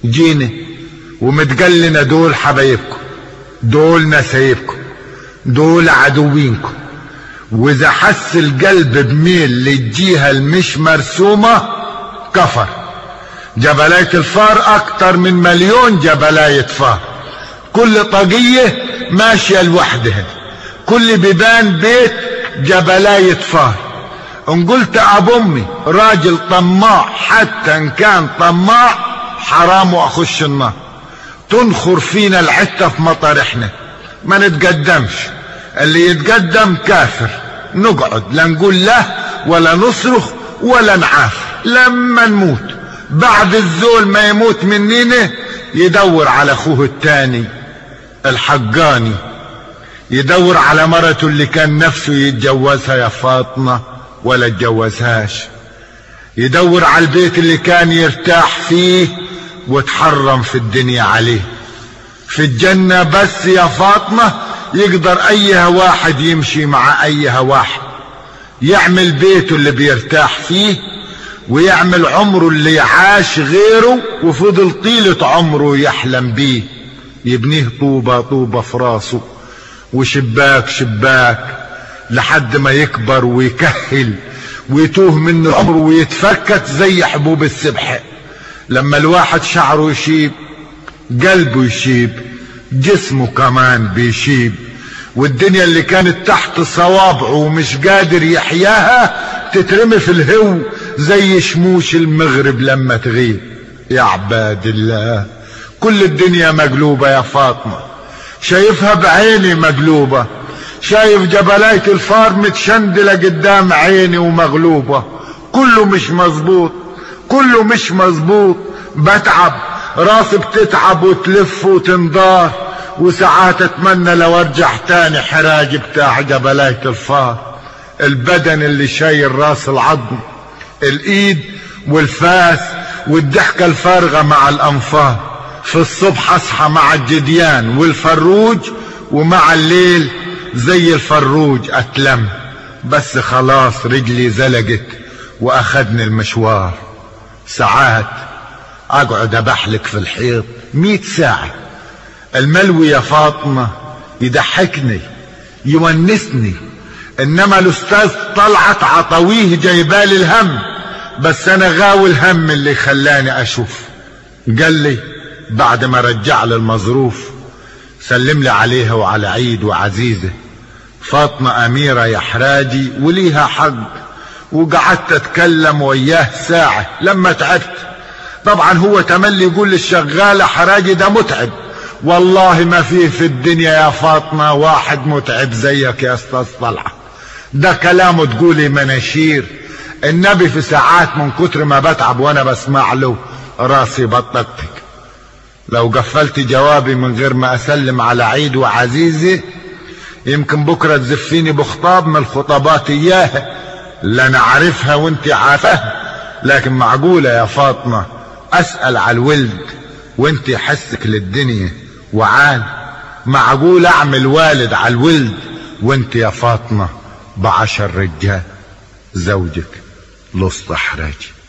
جينا ومتقلنا دول حبايبكم دول نسايبكم دول عدوينكم واذا حس القلب بميل للجهة المش مرسومة كفر جبلاية الفار اكتر من مليون جبلاية فار كل طاقية ماشية لوحدها كل بيبان بيت جبلاية فار ان قلت ابو امي راجل طماع حتى ان كان طماع حرام واخش النار تنخر فينا العتة في مطارحنا ما نتقدمش اللي يتقدم كافر نقعد لا نقول له ولا نصرخ ولا نعافر لما نموت بعد الزول ما يموت مننا يدور على اخوه التاني الحقاني يدور على مرته اللي كان نفسه يتجوزها يا فاطمة ولا اتجوزهاش يدور على البيت اللي كان يرتاح فيه وتحرم في الدنيا عليه في الجنة بس يا فاطمة يقدر ايها واحد يمشي مع ايها واحد يعمل بيته اللي بيرتاح فيه ويعمل عمره اللي عاش غيره وفضل طيلة عمره يحلم بيه يبنيه طوبة طوبة في راسه وشباك شباك لحد ما يكبر ويكهل ويتوه منه عمره ويتفكك زي حبوب السبح لما الواحد شعره يشيب قلبه يشيب جسمه كمان بيشيب والدنيا اللي كانت تحت صوابعه ومش قادر يحياها تترمي في الهو زي شموش المغرب لما تغيب يا عباد الله كل الدنيا مقلوبة يا فاطمة شايفها بعيني مقلوبة شايف جبلاية الفار متشندلة قدام عيني ومغلوبة كله مش مظبوط كله مش مظبوط بتعب راسي بتتعب وتلف وتنضار وساعات اتمنى لو ارجع تاني حراجي بتاع جبلاية الفار البدن اللي شايل راس العظم الايد والفاس والضحكة الفارغة مع الانفار في الصبح اصحى مع الجديان والفروج ومع الليل زي الفروج اتلم بس خلاص رجلي زلقت واخدني المشوار ساعات اقعد ابحلك في الحيط مئة ساعة الملوي يا فاطمة يضحكني يونسني انما الاستاذ طلعت عطويه جايبالي الهم بس انا غاوي الهم اللي خلاني اشوف قال لي بعد ما رجع لي المظروف سلم لي عليها وعلى عيد وعزيزة فاطمة أميرة يا حراجي وليها حق وقعدت أتكلم وياه ساعة لما تعبت طبعا هو تملي يقول للشغالة حراجي ده متعب والله ما فيه في الدنيا يا فاطمة واحد متعب زيك يا استاذ طلعة ده كلامه تقولي مناشير النبي في ساعات من كتر ما بتعب وانا بسمع له راسي بطقتك لو قفلت جوابي من غير ما اسلم على عيد وعزيزي يمكن بكرة تزفيني بخطاب من الخطابات اياها لا انا عارفها وانت عارفها لكن معقولة يا فاطمة اسأل على الولد وانت حسك للدنيا وعال معقول اعمل والد على الولد وانت يا فاطمة بعشر رجال زوجك لص حراجي